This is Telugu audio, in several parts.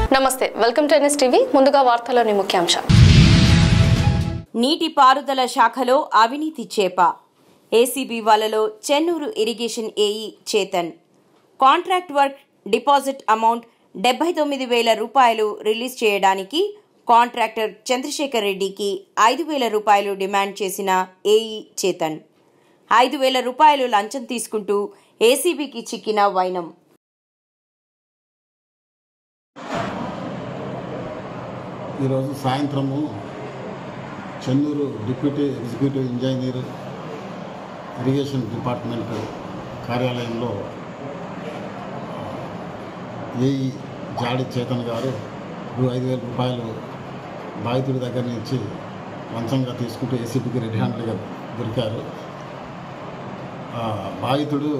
నమస్తే వెల్కమ్ టు ఎన్ఎస్ టీవీ ముందుగా వార్తలోని ముఖ్యాంశాలు నీటిపారుదల శాఖలో అవినీతి చేప ఏసీబీ వలలో Chennur irrigation AE Chetan contract work deposit amount డెబ్బై తొమ్మిది వేల రూపాయలు రిలీజ్ చేయడానికి కాంట్రాక్టర్ చంద్రశేఖర్ రెడ్డికి ఐదు వేల రూపాయలు డిమాండ్ చేసిన ఏఈ చేతన్ ఐదు వేల రూపాయలు లంచం తీసుకుంటూ ఏసీబీకి చిక్కిన వైనం ఈరోజు సాయంత్రము Chennur deputy executive engineer irrigation department కార్యాలయంలో ఏఈ జాడి చేతన్ గారు రూ ఐదు వేల రూపాయలు బాధితుడి దగ్గర నుంచి లంచంగా తీసుకుంటూ ఏసీబీకి రెడ్ హ్యాండ్గా దొరికారు ఆ, బాధితుడు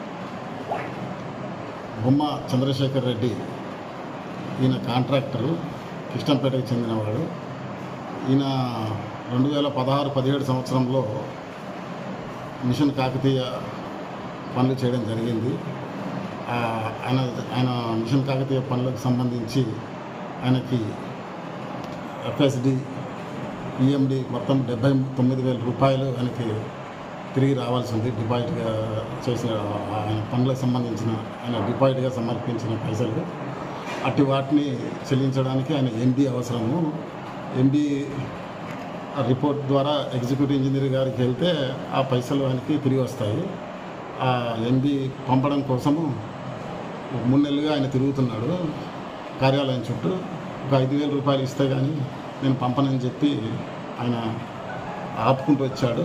బొమ్మ చంద్రశేఖర్ రెడ్డి ఈయన కాంట్రాక్టరు కృష్ణంపేటకు చెందినవాడు ఈయన రెండు వేల పదహారు పదిహేడు సంవత్సరంలో మిషన్ కాకతీయ పనులు చేయడం జరిగింది ఆ, ఆయన ఆయన మిషన్ కాకతీయ పనులకు సంబంధించి ఆయనకి ఎఫ్ఎస్డి ఈఎండి మొత్తం డెబ్బై తొమ్మిది వేల రూపాయలు ఆయనకి తిరిగి రావాల్సి ఉంది డిపాజిట్గా చేసిన ఆయన పనులకు సంబంధించిన ఆయన డిపాజిట్గా సమర్పించిన పైసలు అట్టి వాటిని చెల్లించడానికి ఆయన ఎండి అవసరము ఎండి రిపోర్ట్ ద్వారా ఎగ్జిక్యూటివ్ ఇంజనీర్ గారికి వెళ్తే ఆ పైసలు ఆయనకి తిరిగి వస్తాయి ఆ ఎండి పంపడం కోసము మూడు నెలలుగా ఆయన తిరుగుతున్నాడు కార్యాలయం చుట్టూ ఒక ఐదు వేల రూపాయలు ఇస్తే కానీ నేను పంపనని చెప్పి ఆయన ఆపుకుంటూ వచ్చాడు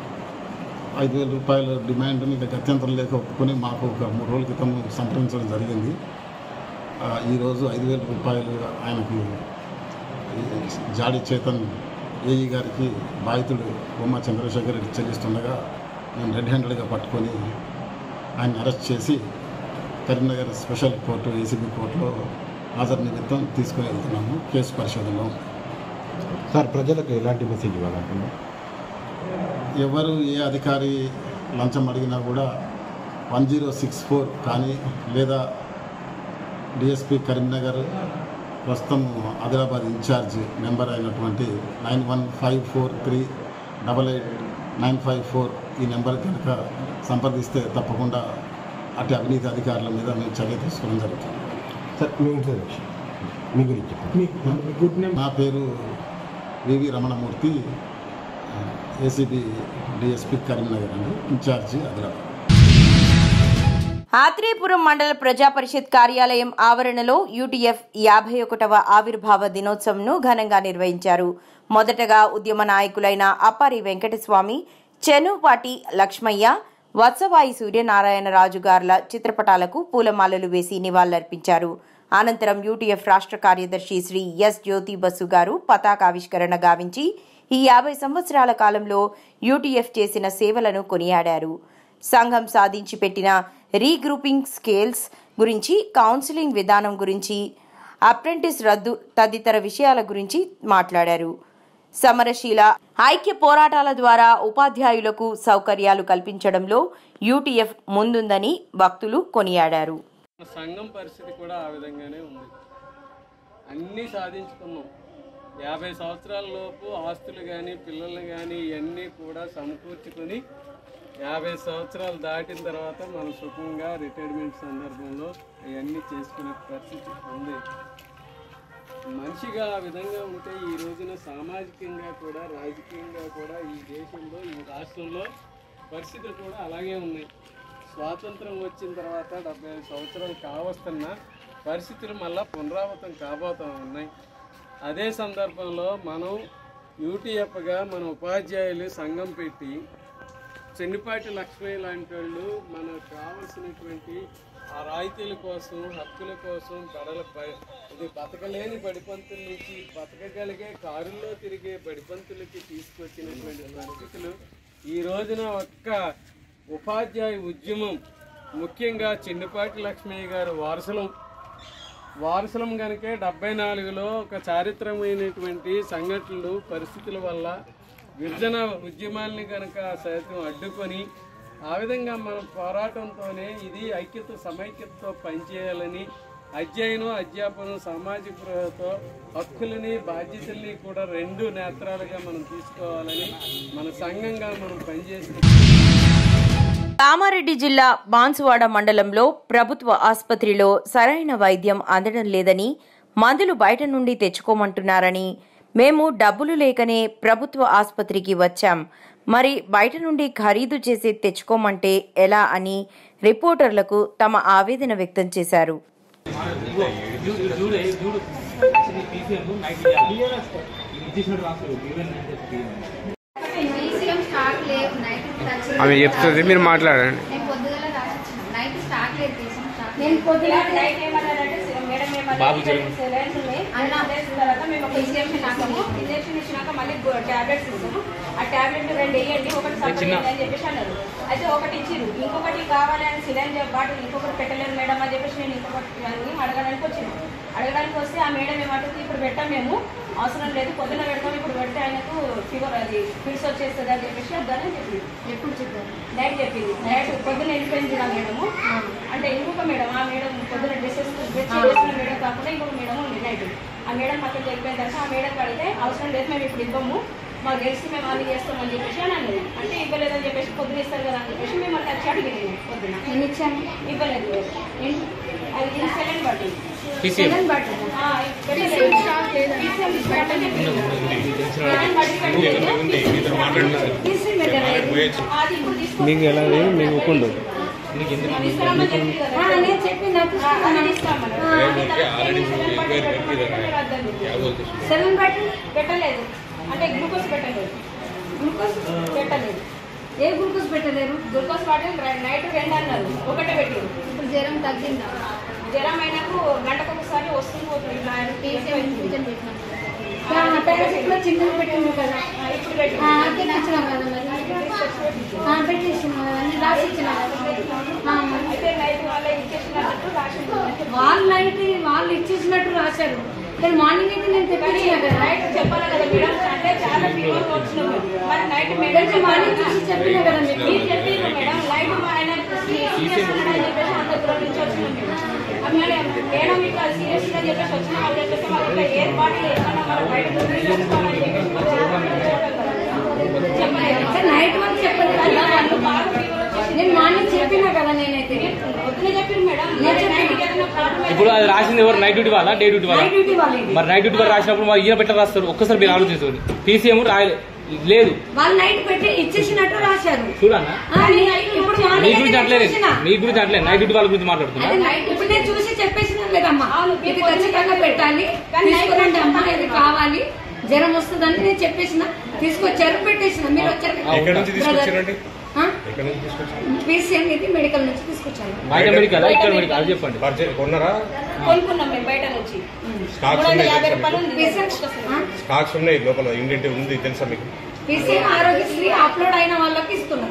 ఐదు వేల రూపాయల డిమాండ్ని ఇక గత్యంతరం లేక ఒప్పుకొని మాకు ఒక మూడు రోజుల క్రితం సంప్రదించడం జరిగింది ఆ, ఈరోజు ఐదు వేల రూపాయలు ఆయనకి ఈ జాడి చేతన్ ఏఈ గారికి బాధితుడు బొమ్మ చంద్రశేఖర్ రెడ్డి చెల్లిస్తుండగా మేము రెడ్ హ్యాండెడ్గా పట్టుకొని ఆయన అరెస్ట్ చేసి కరీంనగర్ స్పెషల్ కోర్టు ఏసీబీ కోర్టులో హాజరు నిమిత్తం తీసుకుని వెళ్తున్నాము కేసు పరిశోధనలో సార్ ప్రజలకు ఎలాంటి మెసేజ్ ఇవ్వాలనుకున్నా ఎవరు ఏ అధికారి లంచం అడిగినా కూడా వన్ జీరో సిక్స్ ఫోర్ కానీ లేదా డిఎస్పి కరీంనగర్ ప్రస్తుతం ఆదిలాబాద్ ఇన్ఛార్జ్ మెంబర్ అయినటువంటి nine one five four three double eight nine five four ఈ నెంబర్ కనుక సంప్రదిస్తే తప్పకుండా అటు అవినీతి అధికారుల మీద మేము చర్య తీసుకోవడం జరుగుతుంది సార్ మీ ఇంట్రడక్షన్ మీ గురించి చెప్పండి నా పేరు V V Ramanamurthy ACB DSP Karimnagar అండి ఇన్ఛార్జి ఆదిలాబాద్ ఆత్రేయపురం మండల ప్రజా పరిషత్ కార్యాలయం ఆవరణలో యూటీఎఫ్ యాభై ఒకటవ ఆవిర్భావ దినోత్సవంను ఘనంగా నిర్వహించారు మొదటగా ఉద్యమ నాయకులైన అప్పారి వెంకటస్వామి చెనుపాటి లక్ష్మయ్య వత్సవాయి సూర్యనారాయణరాజు గార్ల చిత్రపటాలకు పూలమాలలు వేసి నివాళులర్పించారు అనంతరం యూటీఎఫ్ రాష్ట్ర కార్యదర్శి శ్రీ ఎస్ జ్యోతి బస్సు గారు పతాకావిష్కరణ గావించి ఈ యాభై సంవత్సరాల కాలంలో యూటీఎఫ్ చేసిన సేవలను కొనియాడారు సంఘం సాధించి పెట్టిన రీగ్రూపింగ్ స్కేల్స్ గురించి కౌన్సిలింగ్ విధానం గురించి అప్రెంటిస్ రద్దు తదితర విషయాల గురించి మాట్లాడారు సమరశీల ఐక్య పోరాటాల ద్వారా ఉపాధ్యాయులకు సౌకర్యాలు కల్పించడంలో యూటీఎఫ్ ముందుందని భక్తులు కొనియాడారు మన సంఘం పరిస్థితి కూడా ఆ విధంగానే ఉంది అన్నీ సాధించుకున్నాం యాభై సంవత్సరాల లోపు ఆస్తులు కానీ పిల్లలు కానీ ఇవన్నీ కూడా సమకూర్చుకొని యాభై సంవత్సరాలు దాటిన తర్వాత మనం సుఖంగా రిటైర్మెంట్ సందర్భంలో ఇవన్నీ చేసుకునే పరిస్థితి ఉంది మనిషిగా ఆ విధంగా ఉంటే ఈ రోజున సామాజికంగా కూడా రాజకీయంగా కూడా ఈ దేశంలో ఈ రాష్ట్రంలో పరిస్థితులు కూడా అలాగే ఉన్నాయి స్వాతంత్రం వచ్చిన తర్వాత డెబ్బై ఐదు సంవత్సరాలు కావస్తున్న పరిస్థితులు మళ్ళా పునరావృతం కాబోతూ ఉన్నాయి అదే సందర్భంలో మనం యూటీఎఫ్గా మన ఉపాధ్యాయులు సంఘం పెట్టి చెన్నిపాటి లక్ష్మయ్య లాంటి వాళ్ళు మనకు కావలసినటువంటి ఆ రాయితీల కోసం హక్కుల కోసం బడల బ- ఇది బతకలేని బడిపంతుల నుంచి బతకగలిగే కారుల్లో తిరిగే బడిపంతులకి తీసుకొచ్చినటువంటి పరిస్థితులు ఈ రోజున ఒక్క ఉపాధ్యాయ ఉద్యమం ముఖ్యంగా చెన్నిపాటి లక్ష్మయ్య గారు వారసులం వారసులం కనుకే డెబ్బై నాలుగులో ఒక చారిత్రమైనటువంటి సంఘటనలు పరిస్థితుల వల్ల విభజన ఉద్యమాల్ని కనుక సైతం అడ్డుకొని ఆ విధంగా మనం పోరాటంతోనే ఇది ఐక్యత సమైక్యతతో పనిచేయాలని అధ్యయనం అధ్యాపనం సామాజికతో హక్కులని బాధ్యతల్ని కూడా రెండు నేత్రాలుగా మనం తీసుకోవాలని మన సంఘంగా మనం పనిచేస్తే కామారెడ్డి జిల్లా బాన్సువాడ మండలంలో ప్రభుత్వ ఆసుపత్రిలో సరైన వైద్యం అందడం లేదని మందులు బయట నుండి తెచ్చుకోమంటున్నారని మేము డబ్బులు లేకనే ప్రభుత్వ ఆసుపత్రికి వచ్చాం మరి బయట నుండి ఖరీదు చేసి తెచ్చుకోమంటే ఎలా అని రిపోర్టర్లకు తమ ఆవేదన వ్యక్తం చేశారు ఈసీఎం స్టాక్ లేదు నైట్ టచ్ ఆమె చెప్తుంది మీరు మాట్లాడండి నేను పొద్దుగల రాసిచ్చిన నైట్ స్టాక్ లేదు తీసిన స్టాక్ నేను పొద్దున నైట్ ఏమన్నారంటే మేడం ఏమన్నా సెలైన్స్ ఉన్నాయి అన్న డేస్ తర్వాత మేము ఒక ఇంజక్షన్ ఇస్తాము ఇంజక్షన్ ఇచ్చినాక మళ్ళీ టాబ్లెట్స్ ఇస్తాము ఆ టాబ్లెట్ రెండు వేయండి ఒకటి సపరేట్ అని చెప్పేసి అన్నారు అయితే ఒకటి ఇచ్చిరు ఇంకొకటి కావాలి అని సిలిండర్ బాటిల్ ఇంకొకటి పెట్టలేరు మేడం అని చెప్పేసి నేను ఇంకొకటి అని అడగడానికి వచ్చిన అడగడానికి వస్తే ఆ మేడం ఏమంటుంది ఇప్పుడు పెట్టాం మేము అవసరం లేదు పొద్దున పెడతాం ఇప్పుడు పెడితే ఆయనకు ఫీవర్ అది ఫిట్స్ వచ్చేస్తుంది అని చెప్పేసి వద్దని చెప్పింది ఎప్పుడు చెప్పారు నైట్ చెప్పింది నైట్ పొద్దున వెళ్ళిపోయింది ఆ మేడము అంటే ఇంకొక మేడం ఆ మేడం పొద్దున డ్రెస్సెస్ డ్రెస్ చేసిన మేడం కాకుండా ఇంకొక మేడం ఉంది నైట్ ఆ మేడం పక్కన వెళ్ళిపోయిన తర్వాత ఆ మేడం కడితే అవసరం లేదు మేము ఇప్పుడు ఇవ్వము మాకు తెలిసి మేము అన్ని చేస్తామని చెప్పేసి అని అన్నది అంటే ఇవ్వలేదని చెప్పేసి పొద్దున ఇస్తారు కదా అని చెప్పేసి మేము అట్లా వచ్చి అడిగినాము పొద్దున ఎన్ని ఇచ్చాము ఇవ్వలేదు ఏంటి? అది ఇది సెకండ్ బట్టి సెకండ్ బట్ ఆ, పెట్టలేదు. స్టాక్ లేదండి తీసేయండి, పెట్టని చెప్పింది. సెకండ్ బట్టి పెట్టలేదు. తీసి పెట్టలేదు. అది ఇప్పుడు తీసుకొని మీకు ఎలా మీకు ఒక్కుండు తీసుకురమ్మని చెప్పింది కదా. ఆ, నేను చెప్పి నాకు సెవెన్ బట్ పెట్టలేదు అంటే గ్లూకోజ్ పెట్టలేదు గ్లూకోజ్ పెట్టలేదు ఏ గ్లూకోజ్ పెట్టలేరు గ్లూకోజ్ బాటిల్ రె- నైట్ రెండు అన్నారు ఒకటే పెట్టారు ఇప్పుడు జ్వరం తగ్గిందా జ్వరం అయినకు గంటకు ఒకసారి వస్తుంది పోతుంది ఇట్లా ఆయన ఈసీఎం ఇన్ఫ్యూజన్ పెట్టినాం పేరెంట్స్ కూడా చిన్నది పెట్టిండు కదా ఆ, ఇప్పుడు పెట్టి ఆ, అదే ఇచ్చినాం కదా మరి ఆ, పెట్టించినాం కదా అన్ని రాసి ఇచ్చినాం కదా ఆ, మరి. అయితే నైట్ వాళ్ళ ఇచ్చేసినట్టు రాసింది వాళ్ళు నైట్ వాళ్ళు ఇచ్చేసినట్టు రాశారు కానీ మార్నింగ్ అయితే నేను తెప్పించిన కదా నైట్ చెప్పాలి కదా మేడం అంటే చాలా ఫీవర్ వచ్చినాం మరి నైట్ మేడం తెలిసి మార్నింగ్ చూసి చెప్పిన కదా మీకు మీరు చెప్పారు మేడం నైట్ మా ఆయన సీరియస్ అని చెప్పేసి అంత దూరం నుంచి వచ్చినాం మేము ఆ మేడం మేడం ఇట్లా సీరియస్ అని చెప్పేసి వచ్చినాం వాళ్ళు చెప్పేసి వాళ్ళు ఇట్లా ఏ బాటిల్ ఏమన్నా మనం బయట నుంచి తెచ్చుకోవాలని చెప్పేసి చెప్పలేదు అంటే నైట్ వరకు చెప్పలేదు కదా వాళ్ళు బాగా ఫీవర్ వచ్చేసి నేను మార్నింగ్ చెప్పినా కదా నేనైతే పొద్దునే చెప్పారు మేడం నైట్కి ఏదైనా ప్రాబ్లం ఇప్పుడు అది రాసింది ఎవరు నైట్ డ్యూటీ వాళ్ళ డే డ్యూటీ వాళ్ళ నైట్ డ్యూటీ వాళ్ళు మరి నైట్ డ్యూటీ వాళ్ళు రాసినప్పుడు మరి ఈయన పెట్ట రాస్తారు ఒక్కసారి మీరు ఆలోచించుకోండి టీసీఎం రాయలే లేదు వాళ్ళు నైట్ పెట్టి ఇచ్చేసినట్టు రాశారు చూడన్నా ఆ, నేను ఇప్పుడు మీ మార్నింగ్ గురించి అయితే అట్లేదు చూసినా. మీ గురించి అట్లేదు నైట్ డ్యూటీ వాళ్ళ గురించి మాట్లాడుతున్నా అదే నైట్ ఇప్పుడు నేను చూసి చెప్పేసిన లేదమ్మా ఇది ఖచ్చితంగా పెట్టాలి తీసుకురండి అమ్మా ఇది కావాలి జ్వరం వస్తుందని నేను చెప్పేసిన తీసుకొచ్చారు పెట్టేసిన మీరు వచ్చారు ఎక్కడి నుంచి తీసుకొచ్చారండి? ఆ? ఎక్కడి నుంచి తీసుకొచ్చారు పీసీఎం ఇది మెడికల్ నుంచి తీసుకొచ్చాను బయట మెడికల్ ఇక్కడ మెడికల్ అది చెప్పండి పర్చేజ్ కొన్నారా కొనుక్కున్నాం మేము బయట నుంచి స్టాక్స్ మూడు వందల ఉన్నాయి యాభై తెలుసా రూపాయలు మీకు? ఉంది పీసీఎం స్టాక్స్ ఉన్నాయి లోపల ఇండెంట్ ఉంది తెలుసా మీకు పీసీఎం ఆరోగ్యశ్రీ అప్లోడ్ అయిన వాళ్ళకి ఇస్తున్నారు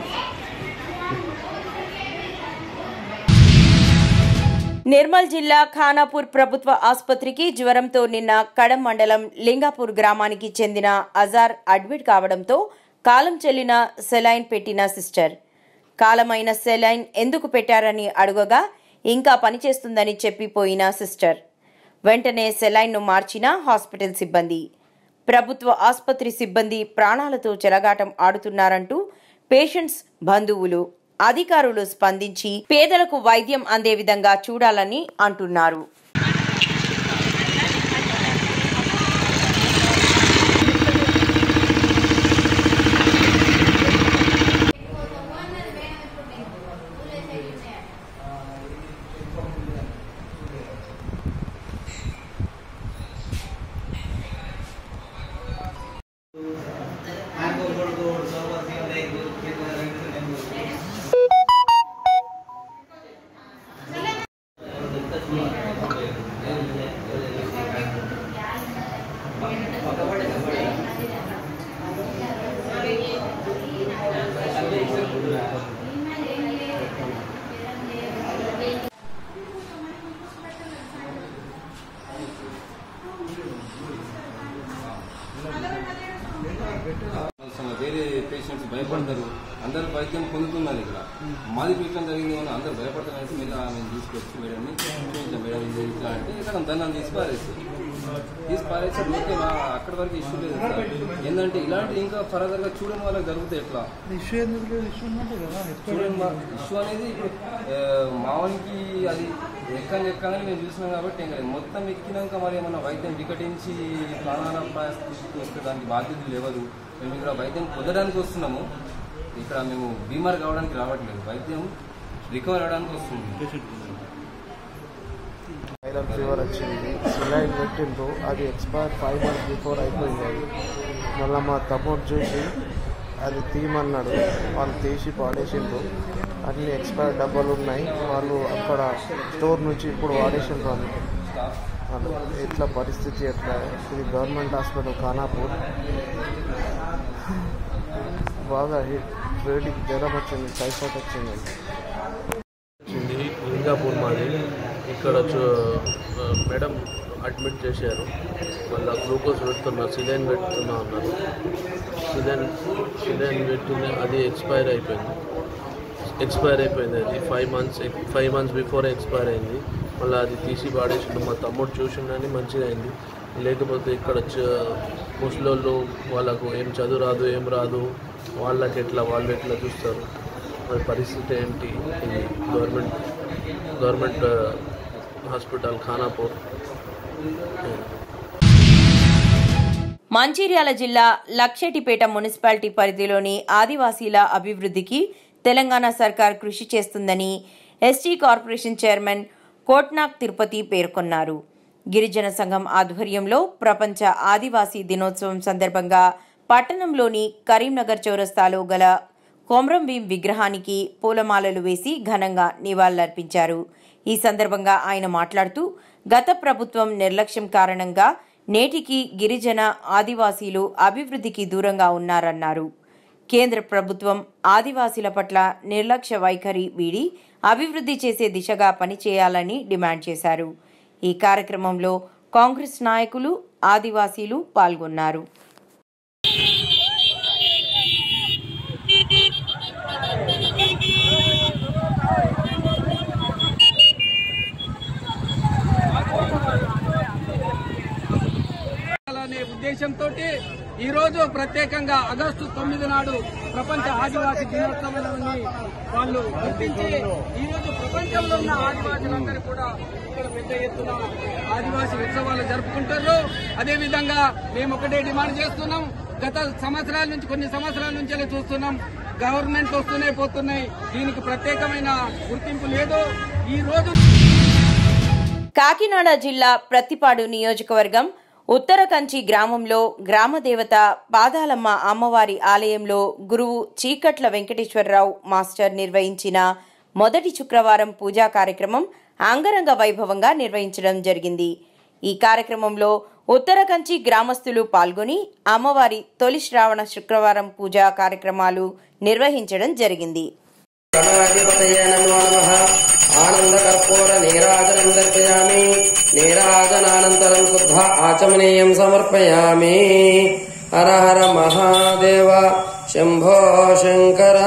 నిర్మల్ జిల్లా ఖానాపూర్ ప్రభుత్వ ఆసుపత్రికి జ్వరంతో నిన్న కడం మండలం లింగాపూర్ గ్రామానికి చెందిన అజార్ అడ్మిట్ కావడంతో కాలం చెల్లిన సెలైన్ పెట్టిన సిస్టర్ కాలమైన సెలైన్ ఎందుకు పెట్టారని అడుగగా ఇంకా పనిచేస్తుందని చెప్పిపోయిన సిస్టర్ వెంటనే సెలైన్ను మార్చిన హాస్పిటల్ సిబ్బంది ప్రభుత్వ ఆసుపత్రి సిబ్బంది ప్రాణాలతో చెలగాటం ఆడుతున్నారంటూ పేషెంట్స్ బంధువులు అధికారులు స్పందించి పేదలకు వైద్యం అందే విధంగా చూడాలని అంటున్నారు వేరే పేషెంట్స్ భయపడతారు అందరూ వైద్యం పొందుతున్నాను ఇక్కడ మాది పీకడం జరిగింది అని అందరూ భయపడుతున్నారని మీరు ఆమె తీసుకొచ్చి మేడంని చూపించాం మేడం ఇది ఇట్లా అంటే ఇక్కడ దండం తీసి పారేస్తారు తీసి పారేసి ఓకే మా అక్కడ వరకు ఇష్యూ లేదు సార్. ఏంటంటే ఇలాంటి ఇంకా ఫర్దర్ గా చూడని వాళ్ళకి జరుగుతాయి ఎట్లా చూడండి మా ఇష్యూ అనేది ఇప్పుడు ఆ, మావానికి అది ఎక్కని ఎక్కగానే మేము చూసినాం కాబట్టి ఇంకా లేదు. మొత్తం ఎక్కినాక మరి ఏమన్నా వైద్యం వికటించి ప్రాణాల పరిస్థితికి వస్తే దానికి బాధ్యతలు లేవదు మేము ఇక్కడ వైద్యం పొందడానికి వస్తున్నాము ఇక్కడ మేము బీమార్ కావడానికి రావట్లేదు వైద్యం రికవర్ అవడానికి వస్తుంది వైరల్ ఫీవర్ వచ్చింది సిలైన్ పెట్టిండ్రు అది ఎక్స్పైర్ ఫైవ్ మంత్స్ బిఫోర్ అయిపోయింది అది మళ్ళీ మా తమ్ముడు చూసి అది తీయమన్నాడు వాళ్ళు తీసి పాడేసిండ్రు అన్ని ఎక్స్పైర్ డబ్బాలు ఉన్నాయి వాళ్ళు అక్కడ స్టోర్ నుంచి ఇప్పుడు వాడేసిండ్రు అన్ని వాళ్ళు ఎట్లా పరిస్థితి ఎట్లా ఇది గవర్నమెంట్ హాస్పిటల్ ఖానాపూర్ బాగా హీట్ వేడికి జ్వరం వచ్చింది టైఫాయిడ్ వచ్చింది వచ్చింది లింగాపూర్ మాది ఇక్కడ చూ- మేడం అడ్మిట్ చేశారు మళ్ళీ గ్లూకోజ్ పెడుతున్నా సిలైన్ పెడుతున్నా అన్నారు సిలైన్ సిలైన్ పెట్టుకుని అది ఎక్స్పైర్ అయిపోయింది ఎక్స్పైర్ అయిపోయింది అది five months five months before expire అయింది మళ్ళీ అది తీసి పాడేసిండు మా తమ్ముడు చూసిండని మంచిగా అయింది లేకపోతే ఇక్కడ చ- ముసలోళ్ళు వాళ్ళకు ఏం చదువు రాదు ఏం రాదు వాళ్ళకి ఎట్లా వాళ్ళు ఎట్లా చూస్తారు మరి పరిస్థితి ఏంటి ఇది government government hospital Khanapur Mancherial జిల్లా లక్షటిపేట మున్సిపాలిటీ పరిధిలోని ఆదివాసీల అభివృద్ధికి తెలంగాణ సర్కార్ కృషి చేస్తుందని ST corporation chairman Kotnak Tirupathi పేర్కొన్నారు గిరిజన సంఘం ఆధ్వర్యంలో ప్రపంచ ఆదివాసీ దినోత్సవం సందర్భంగా పట్టణంలోని కరీంనగర్ చౌరస్తాలో గల కొమ్రం భీం విగ్రహానికి పూలమాలలు వేసి ఘనంగా నివాళులర్పించారు ఈ సందర్భంగా ఆయన మాట్లాడుతూ గత ప్రభుత్వం నిర్లక్ష్యం కారణంగా నేటికి గిరిజన ఆదివాసీలు అభివృద్ధికి దూరంగా ఉన్నారన్నారు కేంద్ర ప్రభుత్వం ఆదివాసీల పట్ల నిర్లక్ష్య వైఖరి వీడి అభివృద్ధి చేసే దిశగా పనిచేయాలని డిమాండ్ చేశారు ఈ కార్యక్రమంలో కాంగ్రెస్ నాయకులు ఆదివాసీలు పాల్గొన్నారు అనే ఉద్దేశంతో ఈ రోజు ప్రత్యేకంగా ఆగస్టు తొమ్మిది నాడు ప్రపంచ ఆదివాసీ దినోత్సవాన్ని వాళ్ళు గుర్తించి ఈ రోజు ప్రపంచంలో ఉన్న ఆదివాసులందరూ కూడా ఇక్కడ పెద్ద ఎత్తున ఆదివాసీ ఉత్సవాలు జరుపుకుంటారు అదేవిధంగా మేము ఒకటే డిమాండ్ చేస్తున్నాం గత సంవత్సరాల నుంచి కొన్ని సంవత్సరాల నుంచి అలా చూస్తున్నాం గవర్నమెంట్ వస్తూనే పోతున్నాయి దీనికి ప్రత్యేకమైన గుర్తింపు లేదు ఈ రోజు కాకినాడ జిల్లా ప్రత్తిపాడు నియోజకవర్గం ఉత్తరకంచి గ్రామంలో గ్రామదేవత పాదాలమ్మ అమ్మవారి ఆలయంలో గురువు చీకట్ల వెంకటేశ్వరరావు మాస్టర్ నిర్వహించిన మొదటి శుక్రవారం పూజా కార్యక్రమం అంగరంగ వైభవంగా నిర్వహించడం జరిగింది ఈ కార్యక్రమంలో ఉత్తరకంచి గ్రామస్తులు పాల్గొని అమ్మవారి తొలి శ్రావణ శుక్రవారం పూజా కార్యక్రమాలు నిర్వహించడం జరిగింది గణాధిపతయ నమో నమ ఆనందకర్పూర నీరాజనం దర్శయామి నీరాజనానంతరం శుద్ధ ఆచమనీయం సమర్పయామి హర హర మహాదేవ శంభో శంకర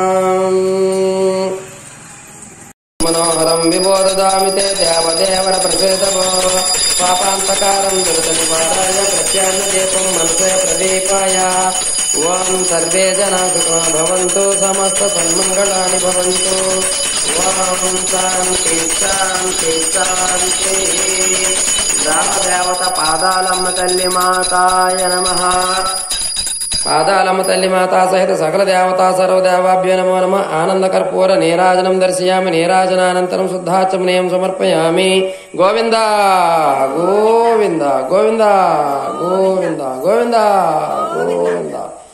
మనోహరం విబోధామి తే దేవదేవర ప్రసేదమో పాపాంతకారం దురిత నివారాయ ప్రత్యాన్న దీపం మనసే ప్రదీపాయ ఓం సర్వే జనా సుఖో భవంతు సమస్త సన్మంగళాని భవంతు ఓం శాంతి శాంతి శాంతి గ్రామదేవత పాదాలమ్మ తల్లి మాతాయ నమః పాదాలమ్మ తల్లి మాతా సహిత సకల దేవతా సర్వదేవాభ్యో నమో నమ ఆనంద కర్పూర నీరాజనం దర్శయామి నీరాజనానంతరం శుద్ధాచమనీయం సమర్పయామి గోవింద గోవింద గోవింద గోవింద గోవింద గోవింద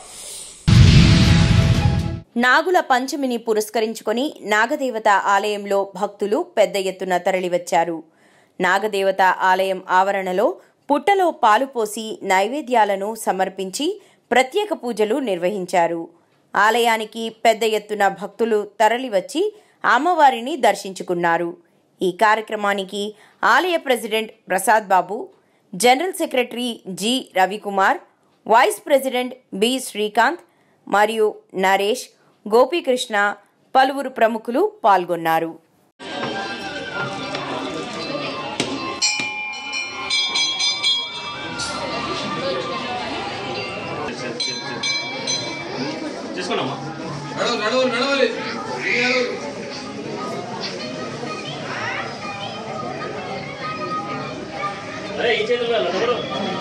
నాగుల పంచమిని పురస్కరించుకొని నాగదేవత ఆలయంలో భక్తులు పెద్ద ఎత్తున తరలివచ్చారు నాగదేవత ఆలయం ఆవరణలో పుట్టలో పాలు పోసి నైవేద్యాలను సమర్పించి ప్రత్యేక పూజలు నిర్వహించారు ఆలయానికి పెద్ద ఎత్తున భక్తులు తరలివచ్చి అమ్మవారిని దర్శించుకున్నారు ఈ కార్యక్రమానికి ఆలయ president Prasad Babu general secretary G Ravikumar vice president B Srikanth మరియు నరేష్ గోపీకృష్ణ పలువురు ప్రముఖులు పాల్గొన్నారు చేసుకున్నామా అరే ఈ చేతులు కాదు, ఎవరు?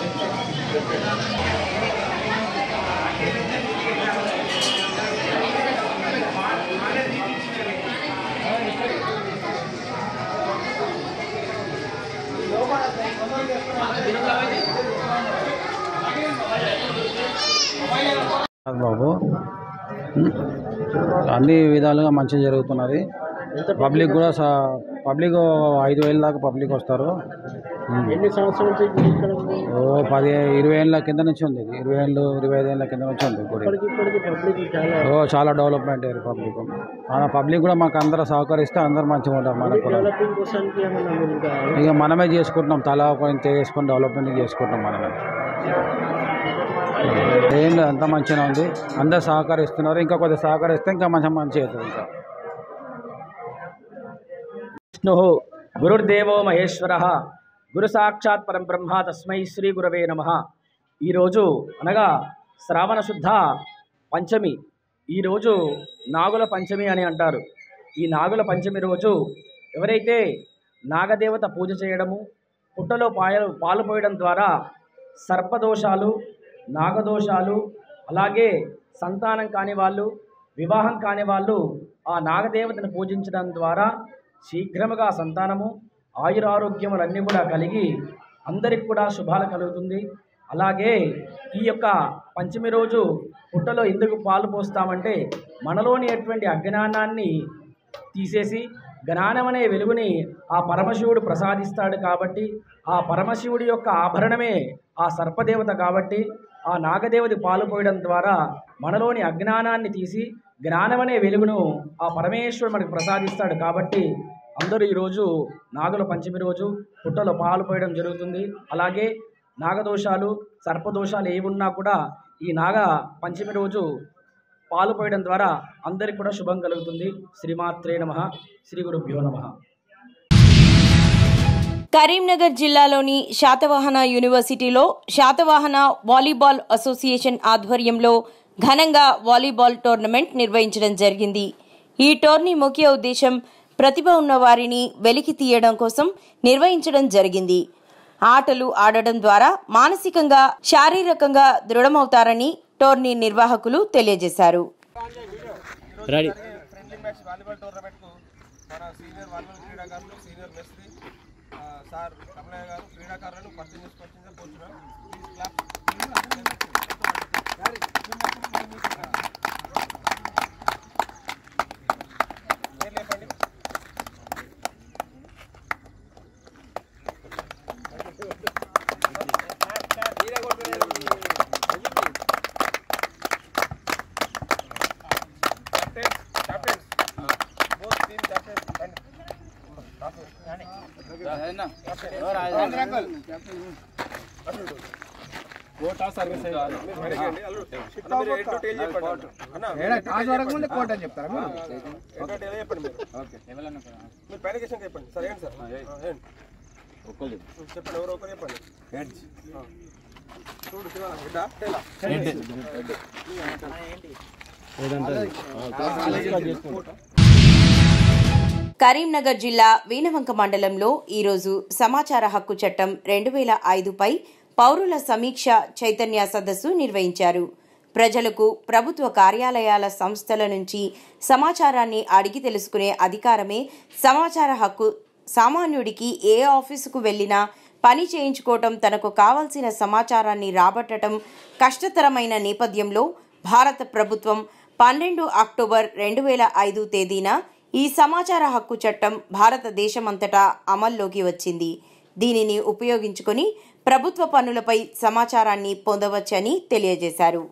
బాబు అన్ని విధాలుగా మంచిగా జరుగుతున్నది పబ్లిక్ కూడా స- పబ్లిక్ ఐదు వేల దాకా పబ్లిక్ వస్తారు ఎన్ని సంవత్సరాల నుంచి ఇక్కడ ఉంది? ఓ పది ఇరవై ఏళ్ళ కింద నుంచి ఉంది ఇది. ఇరవై ఏళ్ళు ఇరవై ఐదు ఏళ్ళ కింద నుంచి ఉంది గుడి ఇప్పటికి ఇప్పటికి పబ్లిక్ చాలా ఓ చాలా డెవలప్మెంట్ అయ్యారు పబ్లిక్ మన పబ్లిక్ కూడా మాకు అందరూ సహకరిస్తే అందరూ మంచిగా ఉంటారు మనకు కూడా డెవలపింగ్ కోసానికి ఏమన్నా మీరు ఇంకా ఇక మనమే చేసుకుంటున్నాం తలా కొంత చేసుకొని డెవలప్మెంట్ చేసుకుంటాం మనమే ఏం లేదు అంతా మంచిగా ఉంది అందరు సహకరిస్తున్నారు ఇంకా కొద్దిగా సహకరిస్తే ఇంకా మంచిగా మంచిగా అవుతుంది ఇంకా విష్ణు గురుర్దేవో మహేశ్వర గురు సాక్షాత్ పరం బ్రహ్మ తస్మై శ్రీ గురవే నమ ఈరోజు అనగా శ్రావణ శుద్ధ పంచమి ఈరోజు నాగుల పంచమి అని అంటారు ఈ నాగుల పంచమి రోజు ఎవరైతే నాగదేవత పూజ చేయడము పుట్టలో పాయలు పాలు పోయడం ద్వారా సర్పదోషాలు నాగదోషాలు అలాగే సంతానం కాని వాళ్ళు వివాహం కాని వాళ్ళు ఆ నాగదేవతను పూజించడం ద్వారా శీఘ్రముగా సంతానము ఆయురారోగ్యములన్నీ కూడా కలిగి అందరికి కూడా శుభాలు కలుగుతుంది అలాగే ఈ యొక్క పంచమి రోజు పుట్టలో ఎందుకు పాలు పోస్తామంటే మనలోని అటువంటి అజ్ఞానాన్ని తీసేసి జ్ఞానం అనే వెలుగుని ఆ పరమశివుడు ప్రసాదిస్తాడు కాబట్టి ఆ పరమశివుడి యొక్క ఆభరణమే ఆ సర్పదేవత కాబట్టి ఆ నాగదేవతి పాలు పోయడం ద్వారా మనలోని అజ్ఞానాన్ని తీసి జ్ఞానం అనే వెలుగును ఆ పరమేశ్వరుడు మనకు ప్రసాదిస్తాడు కాబట్టి అందరూ ఈరోజు నాగుల పంచమి రోజు పుట్టలో పాలు పోయడం జరుగుతుంది అలాగే నాగదోషాలు సర్పదోషాలు ఏవి ఉన్నా కూడా ఈ నాగ పంచమి రోజు పాలు పోయడం ద్వారా అందరికి కూడా శుభం కలుగుతుంది శ్రీమాత్రే నమ శ్రీ గురుభ్యో నమ కరీంనగర్ జిల్లాలోని శాతవాహన యూనివర్సిటీలో శాతవాహన వాలీబాల్ అసోసియేషన్ ఆధ్వర్యంలో ఘనంగా వాలీబాల్ టోర్నమెంట్ నిర్వహించడం జరిగింది ఈ టోర్నీ ముఖ్య ఉద్దేశం ప్రతిభ ఉన్న వారిని వెలికి తీయడం కోసం నిర్వహించడం జరిగింది ఆటలు ఆడడం ద్వారా మానసికంగా శారీరకంగా దృఢమవుతారని టోర్నీ నిర్వాహకులు తెలియజేశారు రెడీ ఫ్రెండ్లీ మ్యాచ్ వాలీబాల్ టోర్నమెంట్కు మన సీనియర్ వాలీబాల్ క్రీడాకారులు సీనియర్ మెస్త్రి ఆ, సార్ కమలయ్య గారు క్రీడాకారులను పరిచయం చేసుకొచ్చిందే కూర్చున్నాం ప్లీజ్ క్లాప్ పేరు లేపండి Captains, both team captains, and quota service quota అని చెప్తారా చెప్పండి మీరు మీరు పైన కిషన్ చెప్పండి సార్ ఏంటి సార్ ఏంటి చెప్పండి ఎవరో ఒకరు చెప్పండి ఆ. చూడు శివ హెడ్డా టైలా కరీంనగర్ జిల్లా వీణవంక మండలంలో ఈరోజు సమాచార హక్కు చట్టం రెండు వేల ఐదుపై పౌరుల సమీక్ష చైతన్య సదస్సు నిర్వహించారు ప్రజలకు ప్రభుత్వ కార్యాలయాల సంస్థల నుంచి సమాచారాన్ని అడిగి తెలుసుకునే అధికారమే సమాచార హక్కు సామాన్యుడికి ఏ ఆఫీసుకు వెళ్ళినా పని చేయించుకోవటం తనకు కావలసిన సమాచారాన్ని రాబట్టడం కష్టతరమైన నేపథ్యంలో భారత ప్రభుత్వం పన్నెండు అక్టోబర్ రెండు వేల ఐదు తేదీన ఈ సమాచార హక్కు చట్టం భారతదేశమంతటా అమల్లోకి వచ్చింది దీనిని ఉపయోగించుకొని ప్రభుత్వ పన్నులపై సమాచారాన్ని పొందవచ్చని తెలియజేశారు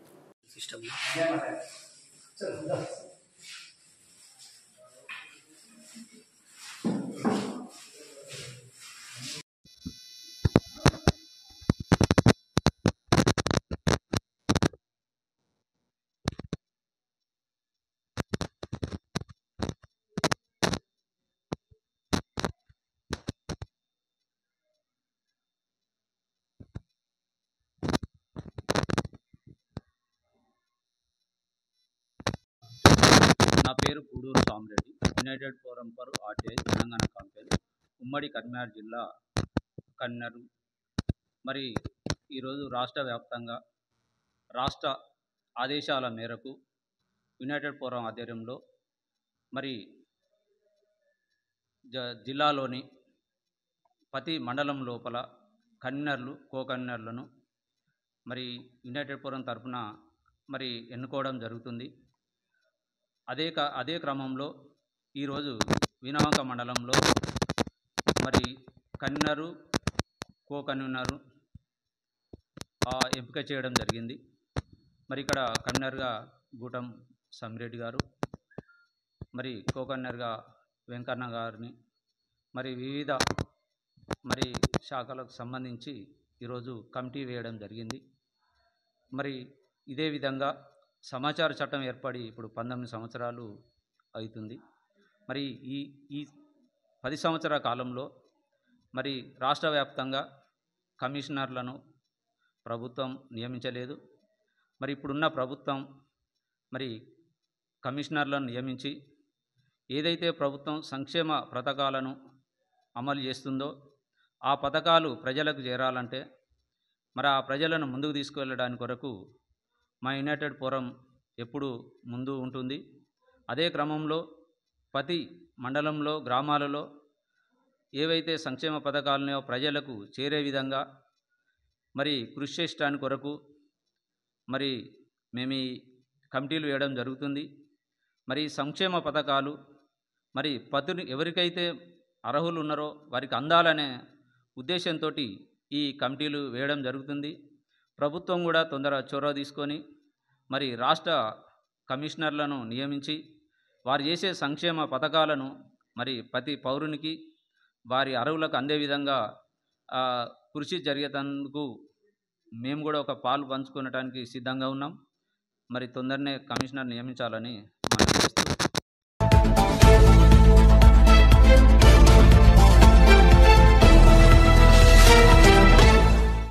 నా పేరు Guduru Samireddy united forum for RTI Telangana company ఉమ్మడి కరీంనగర్ జిల్లా కన్నర్ మరి ఈరోజు రాష్ట్ర వ్యాప్తంగా రాష్ట్ర ఆదేశాల మేరకు యునైటెడ్ ఫోరం ఆధ్వర్యంలో మరి జ జిల్లాలోని ప్రతి మండలం లోపల కన్వీనర్లు కో కన్వీనర్లను మరి యునైటెడ్ ఫోరం తరఫున మరి ఎన్నుకోవడం జరుగుతుంది అదే క అదే క్రమంలో ఈరోజు వినవంక మండలంలో మరి కన్వీనరు కో కన్వీనరు ఆ, ఎంపిక చేయడం జరిగింది మరి ఇక్కడ కన్వీనర్గా గూటం సమిరెడ్డి గారు మరి కో కన్వీనర్గా వెంకన్న గారిని మరి వివిధ మరి శాఖలకు సంబంధించి ఈరోజు కమిటీ వేయడం జరిగింది మరి ఇదే విధంగా సమాచార చట్టం ఏర్పడి ఇప్పుడు పంతొమ్మిది సంవత్సరాలు అవుతుంది మరి ఈ ఈ పది సంవత్సరాల కాలంలో మరి రాష్ట్ర వ్యాప్తంగా కమిషనర్లను ప్రభుత్వం నియమించలేదు మరి ఇప్పుడున్న ప్రభుత్వం మరి కమిషనర్లను నియమించి ఏదైతే ప్రభుత్వం సంక్షేమ పథకాలను అమలు చేస్తుందో ఆ పథకాలు ప్రజలకు చేరాలంటే మరి ఆ ప్రజలను ముందుకు తీసుకువెళ్ళడానికి కొరకు మా యునైటెడ్ ఫోరం ఎప్పుడు ముందు ఉంటుంది అదే క్రమంలో ప్రతి మండలంలో గ్రామాలలో ఏవైతే సంక్షేమ పథకాలున్నాయో ప్రజలకు చేరే విధంగా మరి కృషి చేసడానికి కొరకు మరి మేము ఈ కమిటీలు వేయడం జరుగుతుంది మరి ఈ సంక్షేమ పథకాలు మరి పతుని ఎవరికైతే అర్హులు ఉన్నారో వారికి అందాలనే ఉద్దేశంతో ఈ కమిటీలు వేయడం జరుగుతుంది ప్రభుత్వం కూడా తొందర చొరవ తీసుకొని మరి రాష్ట్ర కమిషనర్లను నియమించి వారు చేసే సంక్షేమ పథకాలను మరి ప్రతి పౌరునికి వారి అర్హులకు అందే విధంగా ఆ, కృషి జరిగేందుకు మేము కూడా ఒక పాలు పంచుకోవటానికి సిద్ధంగా ఉన్నాం మరి తొందరనే కమిషనర్ నియమించాలని మనం చేస్తూ